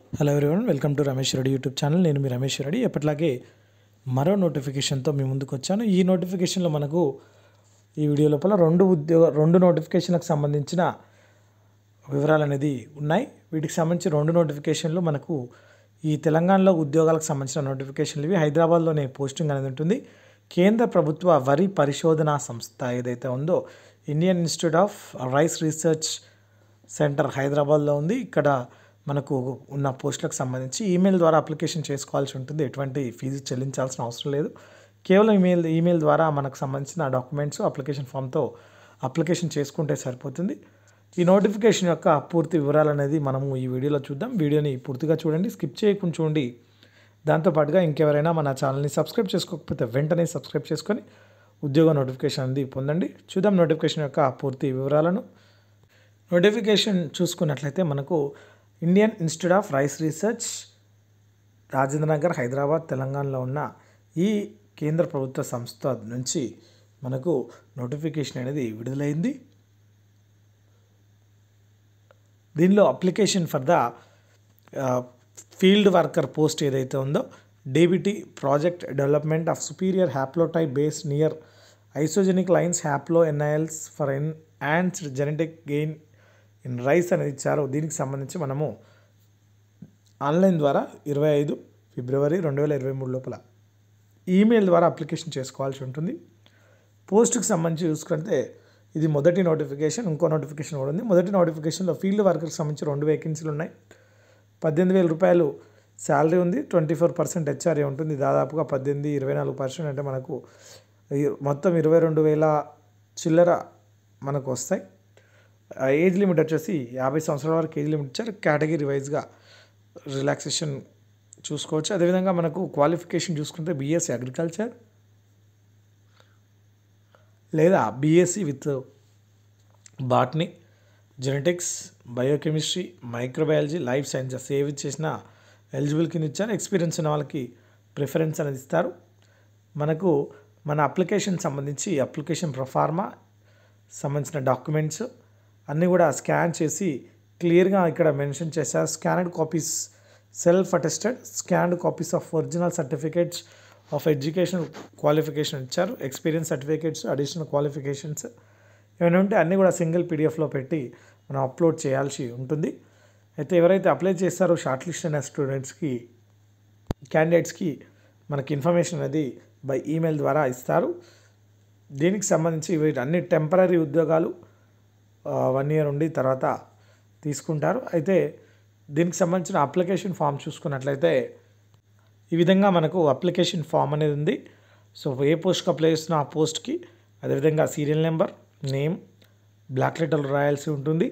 hello everyone welcome to Ramesh Reddy YouTube channel నేను మీ రమేష్ రెడ్డి ఎప్పటిలాగే మరో నోటిఫికేషన్తో మీ ముందుకు వచ్చాను ఈ నోటిఫికేషన్లో మనకు ఈ వీడియో లోపల రెండు ఉద్యోగ రెండు నోటిఫికేషన్లకు సంబంధించిన వివరాలు అనేది ఉన్నాయి వీటికి సంబంధించి రెండు నోటిఫికేషన్లు మనకు ఈ తెలంగాణలో ఉద్యోగాలకు సంబంధించిన నోటిఫికేషన్లు ఇవి హైదరాబాద్లోనే పోస్టింగ్ అనేది ఉంటుంది కేంద్ర ప్రభుత్వ వరి పరిశోధనా సంస్థ ఏదైతే ఉందో Indian Institute of Rice Research Centre హైదరాబాద్లో ఉంది ఇక్కడ మనకు ఉన్న పోస్టులకు సంబంధించి ఈమెయిల్ ద్వారా అప్లికేషన్ చేసుకోవాల్సి ఉంటుంది ఎటువంటి ఫీజు చెల్లించాల్సిన అవసరం లేదు కేవలం ఈమెయిల్ ఈమెయిల్ ద్వారా మనకు సంబంధించిన డాక్యుమెంట్స్ అప్లికేషన్ ఫామ్తో అప్లికేషన్ చేసుకుంటే సరిపోతుంది ఈ నోటిఫికేషన్ యొక్క పూర్తి వివరాలు అనేది మనము ఈ వీడియోలో చూద్దాం వీడియోని పూర్తిగా చూడండి స్కిప్ చేయకుండా చూడండి దాంతోపాటుగా ఇంకెవరైనా మన ఛానల్ని సబ్స్క్రైబ్ చేసుకోకపోతే వెంటనే సబ్స్క్రైబ్ చేసుకొని ఉద్యోగ నోటిఫికేషన్ అనేది పొందండి చూద్దాం నోటిఫికేషన్ యొక్క పూర్తి వివరాలను నోటిఫికేషన్ చూసుకున్నట్లయితే మనకు Indian Institute of Rice Research Rajendranagar Hyderabad తెలంగాణలో ఉన్న ఈ కేంద్ర ప్రభుత్వ సంస్థ నుంచి మనకు నోటిఫికేషన్ అనేది విడుదలైంది దీనిలో application for the field worker post ఏదైతే ఉందో DBT project development of superior haplotype base near isogenic lines haplo NILs for enhanced genetic gain in rice అనేది ఇచ్చారు దీనికి సంబంధించి మనము ఆన్లైన్ ద్వారా ఇరవై ఐదు ఫిబ్రవరి రెండు వేల ఇరవై మూడు లోపల ఈమెయిల్ ద్వారా అప్లికేషన్ చేసుకోవాల్సి ఉంటుంది పోస్ట్కి సంబంధించి చూసుకుంటే ఇది మొదటి నోటిఫికేషన్ ఇంకో నోటిఫికేషన్ కూడా ఉంది మొదటి నోటిఫికేషన్లో ఫీల్డ్ వర్కర్కి సంబంధించి రెండు వేకెన్సీలు ఉన్నాయి పద్దెనిమిది వేల రూపాయలు శాలరీ ఉంది ట్వంటీ ఫోర్ పర్సెంట్ హెచ్ఆర్ఏ ఉంటుంది దాదాపుగా పద్దెనిమిది ఇరవై నాలుగు పర్సెంట్ అంటే మనకు ఈ- మొత్తం ఇరవై రెండు వేల చిల్లర మనకు వస్తాయి ఆ ఏజ్ లిమిట్ వచ్చేసి యాభై సంవత్సరాల వరకు ఏజ్ లిమిట్ ఇచ్చారు కేటగిరీ వైజ్గా రిలాక్సేషన్ చూసుకోవచ్చు అదేవిధంగా మనకు క్వాలిఫికేషన్ చూసుకుంటే బీఎస్సీ అగ్రికల్చర్ లేదా BSc with botany genetics biochemistry microbiology life sciences ఏవి చేసిన ఎలిజిబుల్ కింద ఇచ్చారు ఎక్స్పీరియన్స్ ఉన్న వాళ్ళకి ప్రిఫరెన్స్ అనేది ఇస్తారు మనకు మన అప్లికేషన్ సంబంధించి అప్లికేషన్ ప్రొఫార్మా సంబంధించిన డాక్యుమెంట్స్ అన్నీ కూడా స్కాన్ చేసి క్లియర్గా ఇక్కడ మెన్షన్ చేశారు scanned copies self attested scanned copies of original certificates of education qualification ఇచ్చారు ఎక్స్పీరియన్స్ సర్టిఫికేట్స్ అడిషనల్ క్వాలిఫికేషన్స్ ఏమైనా ఉంటే అన్నీ కూడా సింగిల్ పీడిఎఫ్లో పెట్టి మనం అప్లోడ్ చేయాల్సి ఉంటుంది అయితే ఎవరైతే అప్లై చేస్తారో షార్ట్ లిస్ట్ అయిన స్టూడెంట్స్కి క్యాండిడేట్స్కి మనకి ఇన్ఫర్మేషన్ అనేది బై ఈమెయిల్ ద్వారా ఇస్తారు దీనికి సంబంధించి వీటి అన్ని టెంపరీ ఉద్యోగాలు వన్ ఇయర్ ఉండి తర్వాత తీసుకుంటారు అయితే దీనికి సంబంధించిన అప్లికేషన్ ఫామ్ చూసుకున్నట్లయితే ఈ విధంగా మనకు అప్లికేషన్ ఫామ్ అనేది ఉంది సో ఏ పోస్ట్కి అప్లై చేస్తున్నా ఆ పోస్ట్కి అదేవిధంగా serial number name block letter రాయాల్సి ఉంటుంది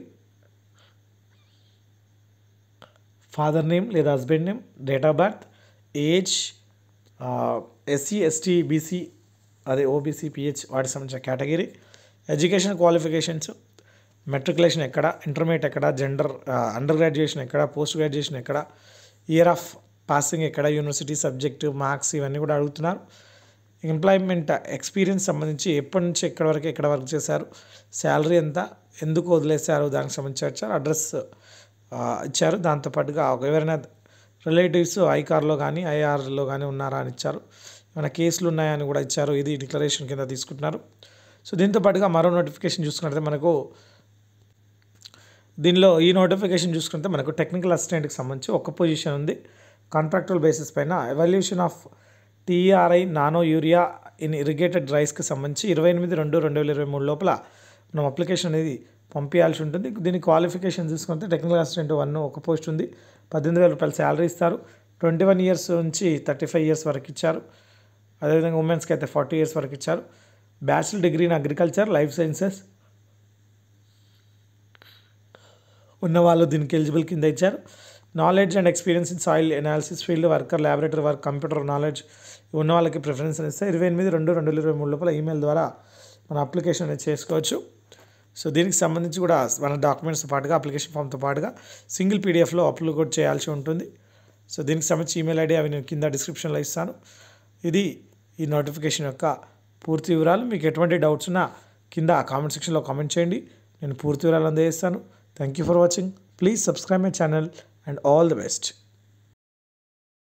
ఫాదర్ నేమ్ లేదా husband name date of birth age SC ST BC అదే ఓబీసీ పిహెచ్ వాటికి సంబంధించిన కేటగిరీ ఎడ్యుకేషన్ క్వాలిఫికేషన్స్ మెట్రికులేషన్ ఎక్కడ ఇంటర్మీడియట్ ఎక్కడ జెండర్ అండర్ గ్రాడ్యుయేషన్ ఎక్కడ పోస్ట్ గ్రాడ్యుయేషన్ ఎక్కడ ఇయర్ ఆఫ్ పాసింగ్ ఎక్కడ యూనివర్సిటీ సబ్జెక్ట్ మార్క్స్ ఇవన్నీ కూడా అడుగుతున్నారు ఎంప్లాయ్మెంట్ ఎక్స్పీరియన్స్ సంబంధించి ఎప్పటి నుంచి ఎక్కడి వరకు ఎక్కడ వర్క్ చేశారు శాలరీ ఎంత ఎందుకు వదిలేశారు దానికి సంబంధించి వచ్చారు అడ్రస్ ఇచ్చారు దాంతోపాటుగా ఎవరైనా రిలేటివ్స్ ఐకార్లో కానీ ఐఆర్లో కానీ ఉన్నారా అని ఇచ్చారు ఏమైనా కేసులు ఉన్నాయని కూడా ఇచ్చారు ఇది డిక్లరేషన్ కింద తీసుకుంటున్నారు సో దీంతో పాటుగా మరో నోటిఫికేషన్ చూసుకున్నట్లయితే మనకు దీనిలో ఈ నోటిఫికేషన్ చూసుకుంటే మనకు టెక్నికల్ అసిస్టెంట్కి సంబంధించి ఒక పొజిషన్ ఉంది కాంట్రాక్టువల్ బేసిస్ పైన evaluation of TRI nano urea in irrigated రైస్కి సంబంధించి ఇరవై ఎనిమిది రెండు రెండు వేల ఇరవై మూడు లోపల మనం అప్లికేషన్ అనేది పంపించాల్సి ఉంటుంది దీని క్వాలిఫికేషన్ చూసుకుంటే టెక్నికల్ అసిస్టెంట్ వన్ ఒక పోస్ట్ ఉంది పద్దెనిమిది వేల రూపాయలు శాలరీ ఇస్తారు ట్వంటీ వన్ ఇయర్స్ నుంచి థర్టీ ఫైవ్ ఇయర్స్ వరకు ఇచ్చారు అదేవిధంగా ఉమెన్స్కి అయితే ఫార్టీ ఇయర్స్ వరకు ఇచ్చారు bachelor degree in agriculture life sciences ఉన్నవాళ్ళు దీనికి ఎలిజిబుల్ కింద ఇచ్చారు knowledge and experience in soil analysis field worker laboratory work computer knowledge ఉన్న వాళ్ళకి ప్రిఫరెన్స్ ఇస్తే ఇరవై ఎనిమిది రెండు రెండు వేల ఇరవై మూడు లోపల ఈమెయిల్ ద్వారా మన అప్లికేషన్ అనేది చేసుకోవచ్చు సో దీనికి సంబంధించి కూడా మన డాక్యుమెంట్స్తో పాటుగా అప్లికేషన్ ఫామ్తో పాటుగా సింగిల్ పీడిఎఫ్లో అప్లోడ్ చేయాల్సి ఉంటుంది సో దీనికి సంబంధించి ఈమెయిల్ ఐడి అవి నేను కింద డిస్క్రిప్షన్లో ఇస్తాను ఇది ఈ నోటిఫికేషన్ యొక్క పూర్తి వివరాలు మీకు ఎటువంటి డౌట్స్ ఉన్నా కింద కామెంట్ సెక్షన్లో కామెంట్ చేయండి నేను పూర్తి వివరాలు అందజేస్తాను thank you for watching please subscribe my channel and all the best